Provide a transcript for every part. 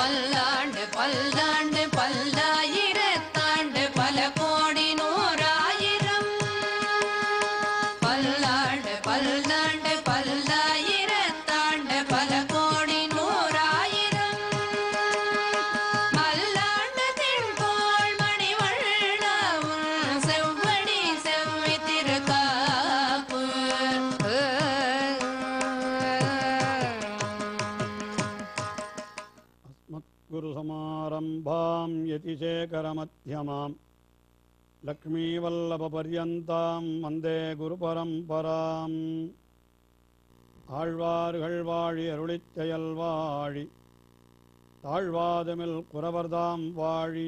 பல்லாண்டு பல்லாண்டு பல்லாயிரத்தாண்டு பல கோடி நூறாயிரம் பல்லாண்டு பல்லாண்டு பல்லாயிரத்தாண்டு பல கோடி நூறாயிரம் மல்லாண்டு திண்போள் மணிவண்ணாவும் செவ்வடி செவ்வி திருக்காப்பு अस्मत्गुरुसमारम्भां यतिशेखरमध्यमां लक्ष्मीवल्लभपर्यन्तां वन्दे குருபரம்பராம் ஆழ்வார்கள் வாழி அருளிச் செயல் வாழி தாழ்வாதமில் குறவர்தாம் வாழி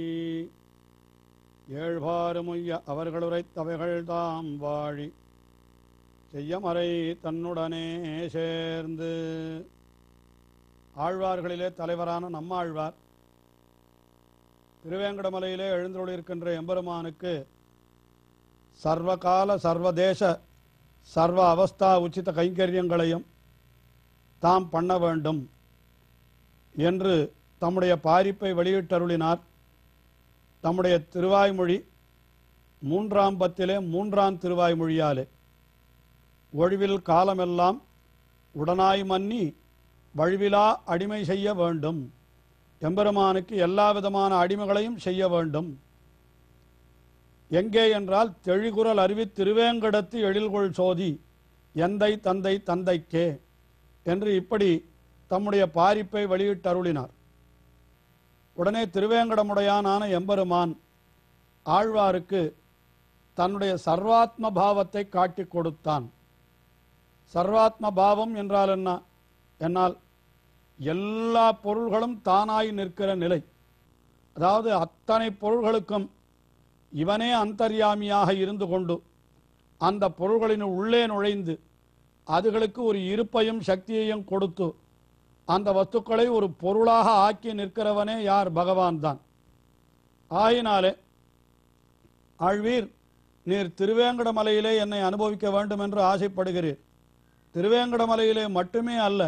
ஏழ்பாறுமுய்ய அவர்களுரைத்தவைகள் தாம் வாழி செய்யமறை தன்னுடனே சேர்ந்து ஆழ்வார்களிலே தலைவரான நம்மாழ்வார் திருவேங்கடமலையிலே எழுந்தருளிருக்கின்ற எம்பெருமானுக்கு சர்வகால சர்வதேச சர்வ அவஸ்தா உச்சித கைங்கரியங்களையும் தாம் பண்ண வேண்டும் என்று தம்முடைய பாரிப்பை வெளியிட்டருளினார் தம்முடைய திருவாய்மொழி மூன்றாம் பத்திலே மூன்றாம் திருவாய்மொழியாலே ஒழிவில் காலமெல்லாம் உடனாய் மன்னி வழுவிலா அடிமை செய்ய வேண்டும் எம்பெருமானுக்கு எல்லா விதமான அடிமைகளையும் செய்ய வேண்டும் எங்கே என்றால் தெழிகுரல் அருவி திருவேங்கடத்து எழில்கொள் சோதி எந்தை தந்தை தந்தைக்கே என்று இப்படி தம்முடைய பாரிப்பை வெளியிட்டருளினார் உடனே திருவேங்கடமுடையானான எம்பெருமான் ஆழ்வாருக்கு தன்னுடைய சர்வாத்ம பாவத்தை காட்டிக் கொடுத்தான் சர்வாத்ம பாவம் என்றால் என்ன என்னால் எல்லா பொருள்களும் தானாய் நிற்கிற நிலை அதாவது அத்தனை பொருள்களுக்கும் இவனே அந்தர்யாமியாக இருந்து கொண்டு அந்த பொருள்களின் உள்ளே நுழைந்து அதுகளுக்கு ஒரு இருப்பையும் சக்தியையும் கொடுத்து அந்த வஸ்துக்களை ஒரு பொருளாக ஆக்கி நிற்கிறவனே யார் பகவான் தான் ஆயினாலே ஆழ்வீர் நீர் திருவேங்கடமலையிலே என்னை அனுபவிக்க வேண்டும் என்று ஆசைப்படுகிறீர் திருவேங்கடமலையிலே மட்டுமே அல்ல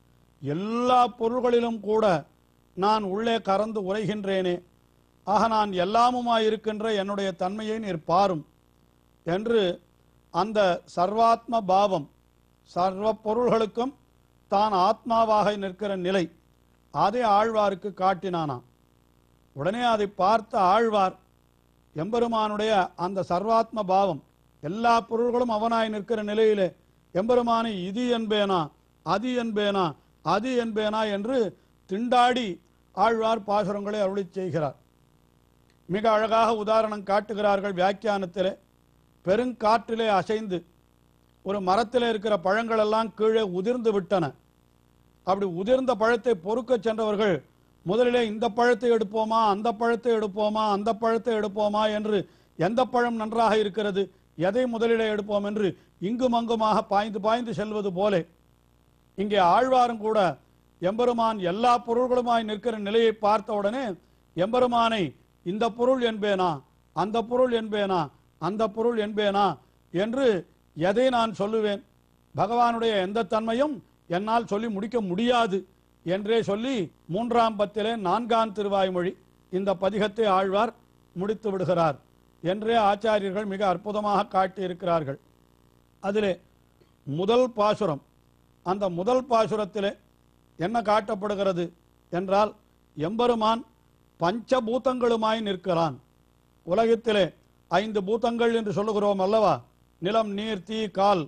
எல்லா பொருள்களிலும் கூட நான் உள்ளே கறந்து உரைகின்றேனே ஆக நான் எல்லாமுமாய் இருக்கின்ற என்னுடைய தன்மையை நீர் பாரும் என்று அந்த சர்வாத்ம பாவம் சர்வ பொருள்களுக்கும் தான் ஆத்மாவாக நிற்கிற நிலை அதை ஆழ்வாருக்கு காட்டினானாம் உடனே அதை பார்த்த ஆழ்வார் எம்பெருமானுடைய அந்த சர்வாத்ம பாவம் எல்லா பொருள்களும் அவனாய் நிற்கிற நிலையிலே எம்பெருமானை இது என்பேனா அது என்பேனா அது என்பேனா என்று திண்டாடி ஆழ்வார் பாசுரங்களை அருளிச் செய்கிறார் மிக அழகாக உதாரணம் காட்டுகிறார்கள் வியாக்கியானத்திலே பெருங்காற்றிலே அசைந்து ஒரு மரத்திலே இருக்கிற பழங்கள் எல்லாம் கீழே உதிர்ந்து விட்டன அப்படி உதிர்ந்த பழத்தை பொறுக்கச் சென்றவர்கள் முதலிலே இந்த பழத்தை எடுப்போமா அந்த பழத்தை எடுப்போமா அந்த பழத்தை எடுப்போமா என்று எந்த பழம் நன்றாக இருக்கிறது எதை முதலிலே எடுப்போம் என்று இங்கும் அங்குமாக பாய்ந்து பாய்ந்து செல்வது போலே இங்கே ஆழ்வாரும் கூட எம்பெருமான் எல்லா பொருள்களுமாய் நிற்கிற நிலையை பார்த்த உடனே எம்பெருமானை இந்த பொருள் என்பேனா அந்த பொருள் என்பேனா அந்த பொருள் என்பேனா என்று எதை நான் சொல்லுவேன் பகவானுடைய எந்த தன்மையும் என்னால் சொல்லி முடிக்க முடியாது என்றே சொல்லி மூன்றாம் பத்திலே நான்காம் திருவாய்மொழி இந்த பதிகத்தை ஆழ்வார் முடித்து விடுகிறார் என்றே ஆச்சாரியர்கள் மிக அற்புதமாக காட்டியிருக்கிறார்கள் அதிலே முதல் பாசுரம் அந்த முதல் பாசுரத்திலே என்ன காட்டப்படுகிறது என்றால் எம்பெருமான் பஞ்சபூதங்களுமாய் நிற்கிறான் உலகத்திலே ஐந்து பூதங்கள் என்று சொல்லுகிறோம் அல்லவா நிலம் நீர் தீ கால்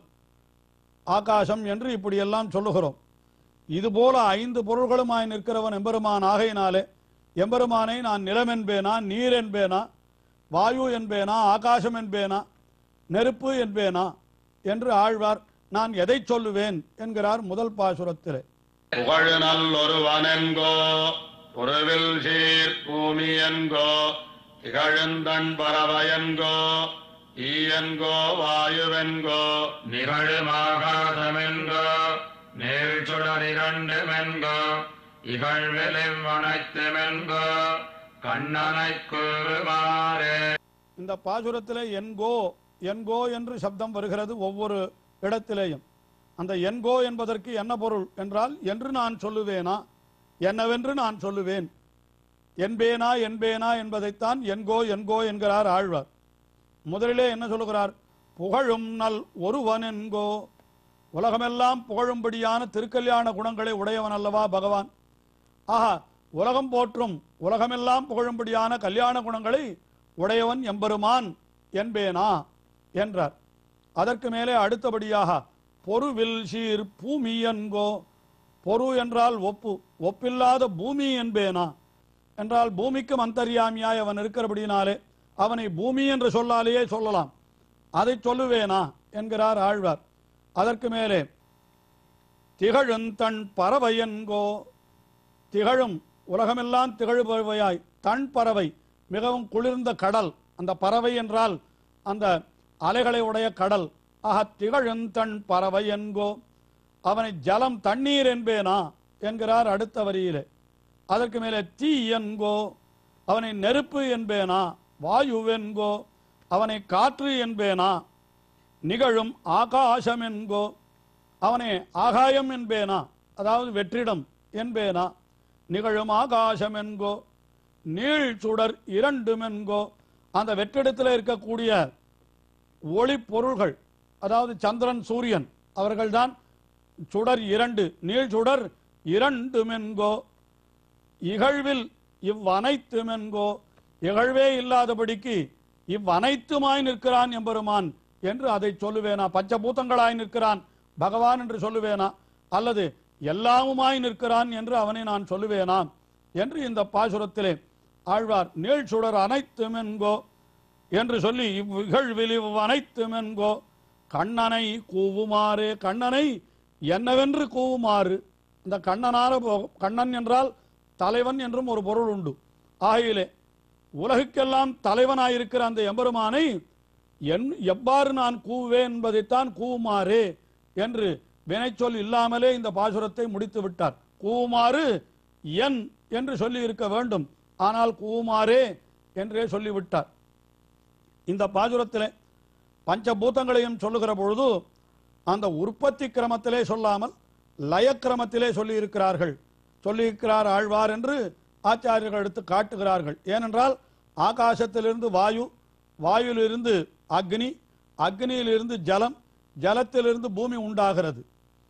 ஆகாசம் என்று இப்படியெல்லாம் சொல்லுகிறோம் இதுபோல ஐந்து பொருள்களுமாய் நிற்கிறவன் எம்பெருமான் ஆகையினாலே எம்பெருமானை நான் நிலம் என்பேனா நீர் என்பேனா வாயு என்பேனா ஆகாசம் என்பேனா நெருப்பு என்பேனா என்று ஆழ்வார் நான் எதை சொல்லுவேன் என்கிறார் முதல் பாசுரத்திலே புகழ் நல்லொருவனென்கோ புறவில் சீர் பூமியன்கோ திகழுந்தன் பறவையன்கோ ஈயன்கோ வாயுவென்கோ நிகழுமாகாதமென்கோ நேர் சுடர் இரண்டுமென்கோ இகழ்விலும் அனைத்துமென்கோ கண்ணனைக் கூறுமாறே இந்த பாசுரத்திலே என்கோ என்கோ என்று சப்தம் வருகிறது ஒவ்வொரு இடத்திலேயும் அந்த என்கோ என்பதற்கு என்ன பொருள் என்றால் என்று நான் சொல்லுவேனா என்னவென்று நான் சொல்லுவேன் என்பேனா என்பேனா என்பதைத்தான் என்கோ என்கோ என்கிறார் ஆழ்வார் முதலிலே என்ன சொல்லுகிறார் புகழும் நல் ஒருவன் என்கோ உலகமெல்லாம் புகழும்படியான திருக்கல்யாண குணங்களை உடையவன் அல்லவா பகவான் ஆஹா உலகம் போற்றும் உலகமெல்லாம் புகழும்படியான கல்யாண குணங்களை உடையவன் எம்பெருமான் என்பேனா என்றார் அதற்கு மேலே அடுத்தபடியாக பொருவில் சீர் பூமி என்கோ பொரு என்றால் ஒப்பு ஒப்பில்லாத பூமி என்பேனா என்றால் பூமிக்கும் அந்தர்யாமியாய் அவன் இருக்கிறபடினாலே அவனை பூமி என்று சொல்லாலேயே சொல்லலாம் அதை சொல்லுவேனா என்கிறார் ஆழ்வார் அதற்கு மேலே திகழும் தன் பறவை என்கோ திகழும் உலகமெல்லாம் திகழ்பறவையாய் தன் பறவை மிகவும் குளிர்ந்த கடல் அந்த பறவை என்றால் அந்த அலைகளை உடைய கடல் ஆக திகழும் தன் பறவை என்கோ அவனை ஜலம் தண்ணீர் என்பேனா என்கிறார் அடுத்த வரியிலே அதற்கு மேலே தீ என்கோ அவனை நெருப்பு என்பேனா வாயுவென்கோ அவனை காற்று என்பேனா நிகழும் ஆகாசம் என்கோ அவனே ஆகாயம் என்பேனா அதாவது வெற்றிடம் என்பேனா நிகழும் ஆகாசம் என்கோ நீள் சுடர் இரண்டும் என்கோ அந்த வெற்றிடத்தில் இருக்கக்கூடிய ஒளி பொருள்கள் அதாவது சந்திரன் சூரியன் அவர்கள்தான் சுடர் இரண்டு நீள் சுடர் இரண்டுமென்கோ இகழ்வில் இவ்வனைத்துமென்கோ இகழ்வே இல்லாதபடிக்கு இவ்வனைத்துமாய் நிற்கிறான் எம்பெருமான் என்று அதை சொல்லுவேனா பஞ்சபூதங்களாய் நிற்கிறான் பகவான் என்று சொல்லுவேனா அல்லது எல்லாமுமாய் நிற்கிறான் என்று அவனை நான் சொல்லுவேனா என்று இந்த பாசுரத்திலே ஆழ்வார் நீள் சுடர் அனைத்துமென்கோ என்று சொல்லி இவ்விகழ்வில் இவ் அனைத்துமென்கோ கண்ணனை கூவுமாறு கண்ணனை என்னவென்று கூவுமாறு இந்த கண்ணனான போ- கண்ணன் என்றால் தலைவன் என்றும் ஒரு பொருள் உண்டு ஆகையிலே உலகுக்கெல்லாம் தலைவனாயிருக்கிற அந்த எம்பெருமானை என் எவ்வாறு நான் கூவுவேன் என்பதைத்தான் கூவுமாறு என்று வினைச்சொல் இல்லாமலே இந்த பாசுரத்தை முடித்து விட்டார் கூவுமாறு என் என்று சொல்லி இருக்க வேண்டும் ஆனால் கூவுமாறே என்றே சொல்லிவிட்டார் இந்த பாசுரத்திலே பஞ்சபூதங்களையும் சொல்லுகிற பொழுது அந்த உற்பத்தி கிரமத்திலே சொல்லாமல் லயக்கிரமத்திலே சொல்லியிருக்கிறார்கள் சொல்லியிருக்கிறார் ஆழ்வார் என்று ஆச்சாரியர்கள் எடுத்து காட்டுகிறார்கள் ஏனென்றால் ஆகாசத்திலிருந்து வாயு வாயுவிலிருந்து அக்னி அக்னியிலிருந்து ஜலம் ஜலத்திலிருந்து பூமி உண்டாகிறது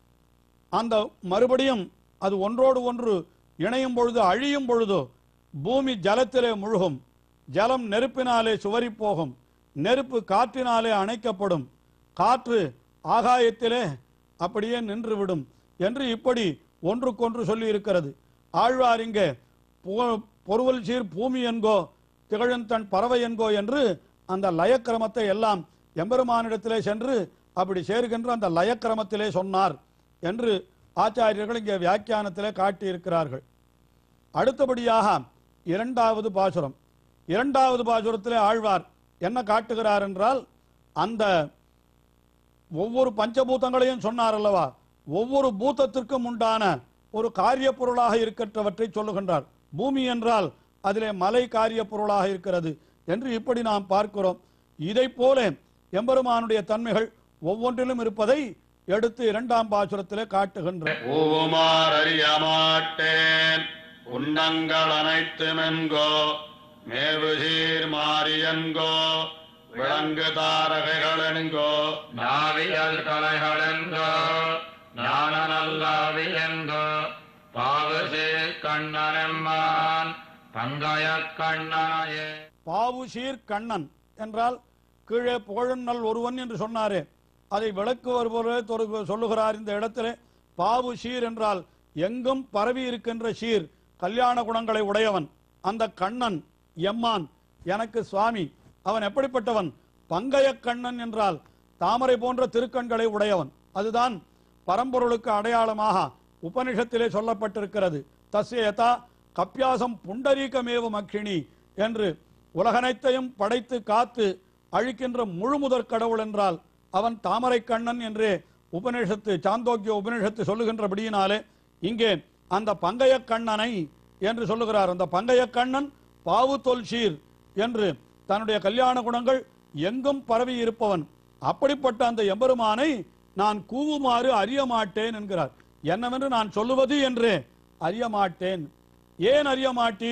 அந்த மறுபடியும் அது ஒன்றோடு ஒன்று இணையும் பொழுது அழியும் பொழுது பூமி ஜலத்திலே முழுகும் ஜலம் நெருப்பினாலே சுவரி போகும் நெருப்பு காற்றினாலே அணைக்கப்படும் காற்று ஆகாயத்திலே அப்படியே நின்றுவிடும் என்று இப்படி ஒன்றுக்கொன்று சொல்லி இருக்கிறது ஆழ்வார் இங்கே பு- பொருவல் சீர் பூமி என்கோ திகழந்தன் பறவை என்கோ என்று அந்த லயக்கிரமத்தை எல்லாம் எம்பெருமானிடத்திலே சென்று அப்படி சேர்கின்ற அந்த லயக்கிரமத்திலே சொன்னார் என்று ஆச்சாரியர்கள் இங்கே வியாக்கியானத்திலே காட்டியிருக்கிறார்கள் அடுத்தபடியாக இரண்டாவது பாசுரம் இரண்டாவது பாசுரத்திலே ஆழ்வார் என்ன காட்டுகிறார் என்றால் அந்த ஒவ்வொரு பஞ்சபூதங்களையும் சொன்னார் அல்லவா ஒவ்வொரு பூதத்திற்கும் உண்டான ஒரு காரிய பொருளாக இருக்கின்றவற்றை சொல்லுகின்றார் பூமி என்றால் அதிலே மலை காரிய பொருளாக இருக்கிறது என்று இப்படி நாம் பார்க்கிறோம் இதைப் போல எம்பெருமானுடைய தன்மைகள் ஒவ்வொன்றிலும் இருப்பதை எடுத்து இரண்டாம் பாசுரத்திலே காட்டுகின்ற ஊவுமார் அறிய மாட்டேன் உன்னங்கள் அனைத்துமென்கோ மேவு சீர் மாரியன்கோ விளங்கு தாரகைகளென்கோ நாவியல் கலைகளென்கோ ஞான நல்லாவியன்கோ பாவசே கண்ணனம்மான் பங்காய கண்ணனையே பாவுசீர் கண்ணன் என்றால் கீழே புகழன்னல் ஒருவன் என்று சொன்னாரே அதை விளக்குவர் போல தொரு- சொல்லுகிறார் இந்த இடத்திலே பாவு சீர் என்றால் எங்கும் பரவி இருக்கின்ற சீர் கல்யாண குணங்களை உடையவன் அந்த கண்ணன் எம்மான் எனக்கு சுவாமி அவன் எப்படிப்பட்டவன் பங்கைய கண்ணன் என்றால் தாமரை போன்ற திருக்கண்களை உடையவன் அதுதான் பரம்பொருளுக்கு அடையாளமாக உபனிஷத்திலே சொல்லப்பட்டிருக்கிறது தஸ்ய யதா கப்பியாசம் புண்டரீகமேவ மக்கினி என்று உலகனைத்தையும் படைத்து காத்து அழிக்கின்ற முழுமுதற் கடவுள் என்றால் அவன் தாமரை கண்ணன் என்றே உபனிஷத்து சாந்தோக்கிய உபனிஷத்து சொல்லுகின்றபடியினாலே இங்கே அந்த பங்கைய கண்ணனை என்று சொல்லுகிறார் அந்த பங்கைய கண்ணன் பாவு தொல்சீர் என்று தன்னுடைய கல்யாண குணங்கள் எங்கும் பரவி இருப்பவன் அப்படிப்பட்ட அந்த எம்பெருமானை நான் கூவுமாறு அறிய மாட்டேன் என்கிறார் என்னவென்று நான் சொல்லுவது என்று அறிய மாட்டேன் ஏன் அறிய மாட்டீர்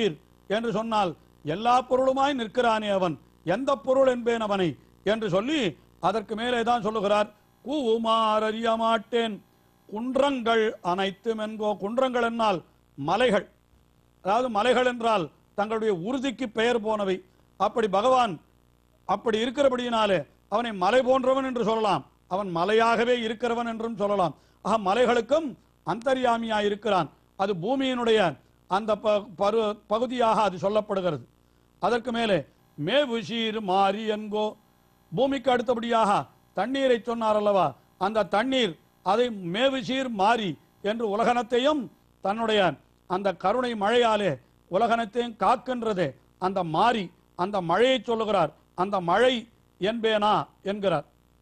என்று சொன்னால் எல்லா பொருளுமாய் நிற்கிறானே அவன் எந்த பொருள் என்பேன் அவனை என்று சொல்லி அதற்கு மேலே தான் சொல்லுகிறார் கூவுமார் அறிய மாட்டேன் குன்றங்கள் அனைத்தும் என்கோ குன்றங்கள் என்னால் மலைகள் அதாவது மலைகள் என்றால் தங்களுடைய உறுதிக்கு பெயர் போனவை அப்படி பகவான் அப்படி இருக்கிறபடியினாலே அவனை மலை போன்றவன் என்று சொல்லலாம் அவன் மலையாகவே இருக்கிறவன் என்றும் சொல்லலாம் ஆக மலைகளுக்கும் அந்தர்யாமியா இருக்கிறான் அது பூமியினுடைய அந்த ப- பரு- பகுதியாக அது சொல்லப்படுகிறது அதற்கு மேலே மேவுஷீர் மாறி என்கோ பூமிக்கு அடுத்தபடியாக தண்ணீரை சொன்னார் அல்லவா அந்த தண்ணீர் அதை மேவுசீர் மாறி என்று உலகனத்தையும் தன்னுடைய அந்த கருணை மழையாலே உலகனத்தையும் காக்கின்றதே அந்த மாறி அந்த மழையை சொல்லுகிறார் அந்த மழை என்பேனா என்கிறார்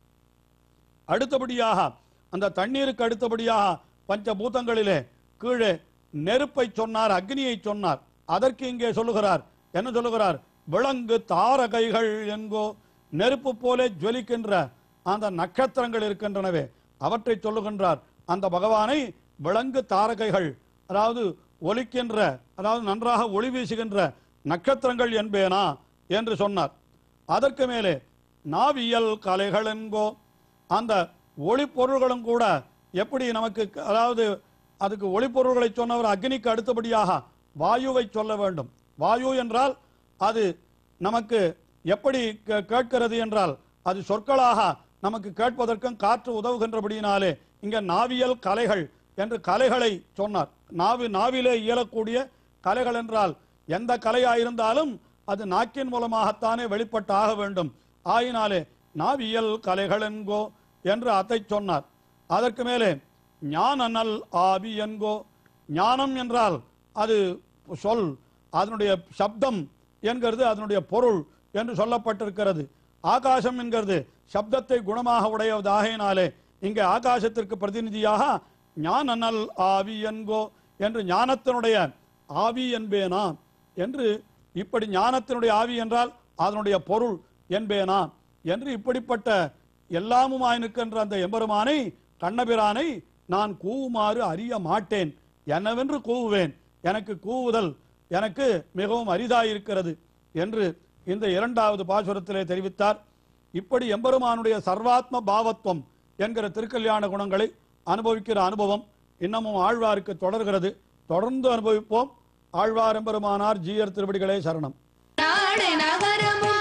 அடுத்தபடியாக அந்த தண்ணீருக்கு அடுத்தபடியாக பஞ்சபூதங்களிலே கீழே நெருப்பை சொன்னார் அக்னியை சொன்னார் அதற்கு இங்கே சொல்லுகிறார் என்ன சொல்லுகிறார் விலங்கு தாரகைகள் என்கோ நெருப்பு போலே ஜொலிக்கின்ற அந்த நட்சத்திரங்கள் இருக்கின்றனவே அவற்றை சொல்லுகின்றார் அந்த பகவானை விலங்கு தாரகைகள் அதாவது ஒலிக்கின்ற அதாவது நன்றாக ஒளி வீசுகின்ற நட்சத்திரங்கள் என்பேனா என்று சொன்னார் அதற்கு மேலே நாவியல் கலைகள் என்கோ அந்த ஒளிப்பொருள்களும் கூட எப்படி நமக்கு அதாவது அதுக்கு ஒளிப்பொருள்களை சொன்னவர் அக்னிக்கு அடுத்தபடியாக வாயுவை சொல்ல வேண்டும் வாயு என்றால் அது நமக்கு எப்படி கே- கேட்கிறது என்றால் அது சொற்களாக நமக்கு கேட்பதற்கும் காற்று உதவுகின்றபடியினாலே இங்க நாவியல் கலைகள் என்று கலைகளை சொன்னார் நாவி நாவிலே இயலக்கூடிய கலைகள் என்றால் எந்த கலையாயிருந்தாலும் அது நாக்கின் மூலமாகத்தானே வெளிப்பட்டு ஆக வேண்டும் ஆயினாலே நாவியல் கலைகள் என்கோ என்று அதை சொன்னார் அதற்கு மேலே ஞான நல் ஆவி என்கோ ஞானம் என்றால் அது சொல் அதனுடைய சப்தம் என்கிறது அதனுடைய பொருள் என்று சொல்லப்பட்டிருக்கிறது ஆகாசம் என்கிறது சப்தத்தை குணமாக உடையதாகையினாலே இங்கே ஆகாசத்திற்கு பிரதிநிதியாக ஞான நல் ஆவி என்கோ என்று ஞானத்தினுடைய ஆவி என்பேனா என்று இப்படி ஞானத்தினுடைய ஆவி என்றால் அதனுடைய பொருள் என்பேனா என்று இப்படிப்பட்ட எல்லாமுமாய் நிற்கின்ற அந்த எம்பெருமானை கண்ணபிரானை நான் கூவுமாறு அறிய மாட்டேன் என்னவென்று கூவுவேன் எனக்கு கூவுதல் எனக்கு மிகவும் அரிதாயிருக்கிறது என்று இந்த இரண்டாவது பாசுரத்திலே தெரிவித்தார் இப்படி எம்பெருமானுடைய சர்வாத்ம பாவத்துவம் என்கிற திருக்கல்யாண குணங்களை அனுபவிக்கிற அனுபவம் இன்னமும் ஆழ்வாருக்கு தொடர்கிறது தொடர்ந்து அனுபவிப்போம் ஆழ்வார் எம்பெருமானார் ஜீயர் திருவடிகளே சரணம் நாடு நகரமும்